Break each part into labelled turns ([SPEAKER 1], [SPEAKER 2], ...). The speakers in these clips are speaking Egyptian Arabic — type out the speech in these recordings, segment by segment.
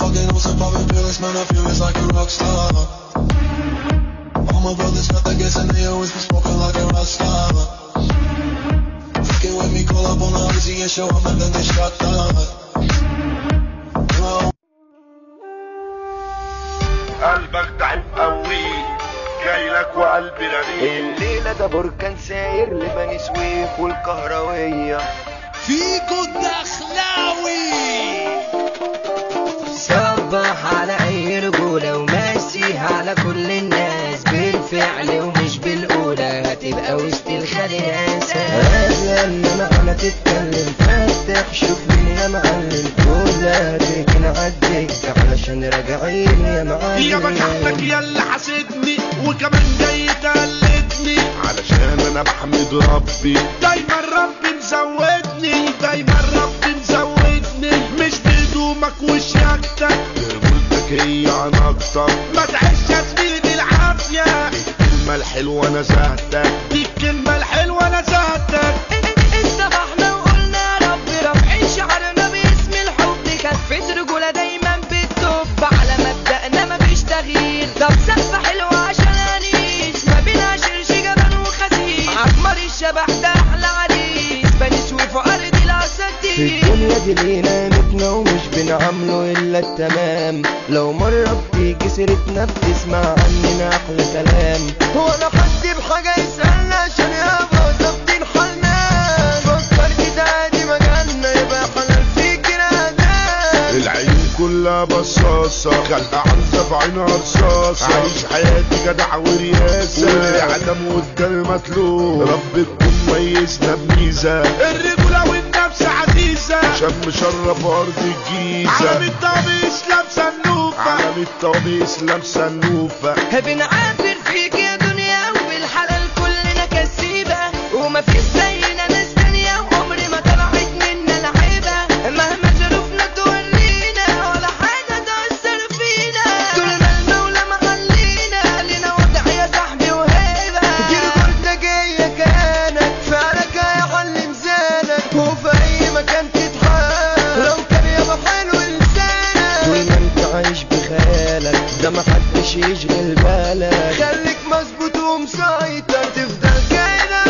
[SPEAKER 1] fucking awesome, popping pills, man, I feel it's like a rock star. All my brothers got the gas and they always been smoking like a rock star. Fucking with me, call up on the Uzi and show up and then they shut down. Well,
[SPEAKER 2] قلبك ضعيف قوي جاي لك وقلبي رميق
[SPEAKER 3] الليلة ده بركان ساير لبني سويف والكهروية
[SPEAKER 4] فيكو الدخلاوي
[SPEAKER 5] صبح على اي رجولة ومسيها على كل الناس بالفعل ومش بالقولة هتبقى وسط الخلياسة هذا انما انا تتكلم فتح شوف مين يا معلم كلها تكن عديك علشان راجعين يا معلم
[SPEAKER 2] يا بجحتك يا اللي حسدني وكمان جاي تقلدني
[SPEAKER 3] علشان انا بحمد ربي
[SPEAKER 2] دايما ربي مزودني دايما ربي مزودني مش بهدومك وشياكتك
[SPEAKER 3] قلتك هي عن اكتر
[SPEAKER 2] ما تعيش يا زميلي بالعافية
[SPEAKER 3] الكلمة الحلوة نزهتك
[SPEAKER 2] دي الكلمة الحلوة نزهتك
[SPEAKER 5] استبحنا وقلنا يا رب رافعين شعرنا باسم الحب كفة رجولة دايما بتطب على مبدأنا مفيش تغيير طب سقفة حلوة عشان انيس ما بينا شرش جبل وخسيس عمر الشبح ده احلى عريس بني سويف وارض
[SPEAKER 6] في
[SPEAKER 5] الاساتير
[SPEAKER 6] الدنيا دي لينا قيمتنا ومش بنعامله الا التمام لو مرة بتيجي سيرتنا بتسمع عننا احلى كلام هو انا حد بحاجة يسألنا عشان يابا ظابطين حالنا فكرت ده عادي مجالنا يبقى حلال فيك نادام
[SPEAKER 3] العين كلها بصاصة خلقة عنزة في عينها رصاصة عايش حياتي جدع ورياسة والعدم والدم مطلوب رب تكون ميزنا بميزة
[SPEAKER 2] الرجولة والنفس عزيزة
[SPEAKER 3] شم شرف أرض الجيزة
[SPEAKER 2] عالم الطبيش لابسة النوفة
[SPEAKER 3] عالم الطبيس لابسة النوفة
[SPEAKER 5] بنعافر فيك يا دنيا وبالحلال كلنا كسيبة ومفيش زينا ناس تانية وعمري ما طلعت منا لعيبة مهما ظروفنا تورينا ولا حاجة تأثر فينا طول ما المولى محلينا لنا وضع يا صاحبي وهيبة
[SPEAKER 6] دي الوردة جاية كانك فعلك هيعلم زانك وفي أي مكان تتحال لو كان يابا حلو لسانك طول ما انت عايش بخيالك ده محدش يشغل بالك خليك مظبوط ومسيطر تفضل كده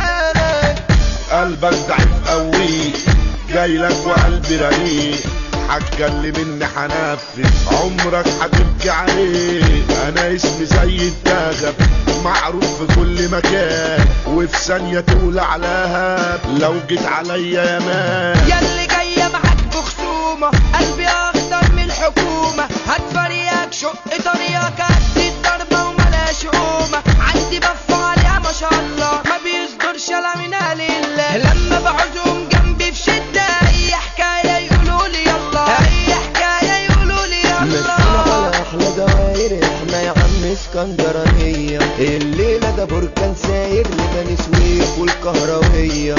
[SPEAKER 6] لسانك
[SPEAKER 3] قلبك ضعيف قوي جاي لك وقلبي رقيق هتكلم اني هنفذ عمرك هتبكي عليه انا اسمي زي الدغب معروف في كل مكان وفي ثانية تولع لهب لو جيت عليا يا مان
[SPEAKER 5] ياللي جاية معاك بخصومة قلبي أخطر من الحكومة هتفريقك شق طريقك قد الضربة وملاش قومة عندي بف عليها ما شاء الله ما بيصدرش لا من لله لما بعوزهم جنبي في شدة أي حكاية يقولوا لي يلا أي حكاية يقولوا لي
[SPEAKER 6] مسكين
[SPEAKER 5] يلا
[SPEAKER 6] على احلى دواير احنا يا عم اسكندرانية الليلة ده بركان ساير لبني سويف والكهروية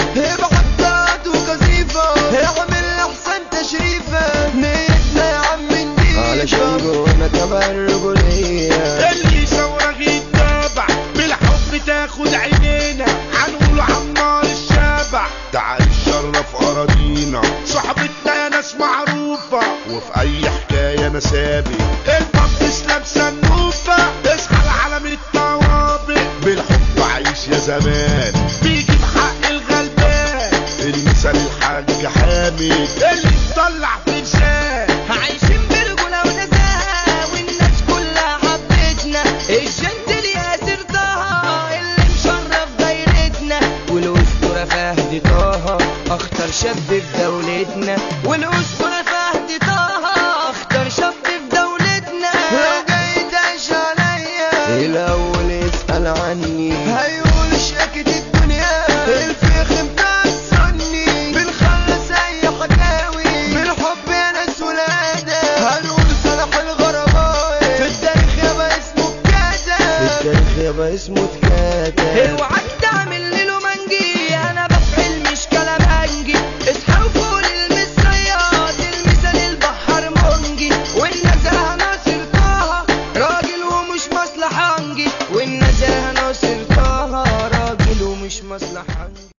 [SPEAKER 6] ابعد وكثيفة اعمل احسن تشريفة نيتنا يا عم نضيفة علشان جوانا تبع الرجولية
[SPEAKER 2] اللي يصورك يتابع بالحب تاخد عينينا هنقوله عمار الشابع
[SPEAKER 3] تعال شرف اراضينا
[SPEAKER 2] صحبتنا يا ناس معروفة
[SPEAKER 3] وفي اي حكاية انا سابق
[SPEAKER 2] البطس لابسة النوفة اصحى العالم الطوابق
[SPEAKER 3] بالحب عايش يا زمان
[SPEAKER 2] بيجي بحق الغلبان
[SPEAKER 3] المثال الحاج حامد
[SPEAKER 2] اللي تطلع في لسان
[SPEAKER 5] عايشين برجولة ونزاهة والناس كلها حبتنا الجنتل ياسر طه اللي مشرف دايرتنا والأسطورة فهد طه أخطر شاب في دولتنا والأسطورة فهد طه أخطر شاب في دولتنا
[SPEAKER 6] لو جاي تعيش عليا الاول اسأل عني هيقول شاكت الدنيا الفخم تأثرني بنخلص اي حكاوي بالحب يا ناس ولادة هنقول صلاح الغرباوي في التاريخ يابا اسمه اتكاتب في التاريخ يابا اسمه اتكاتب
[SPEAKER 5] اوعى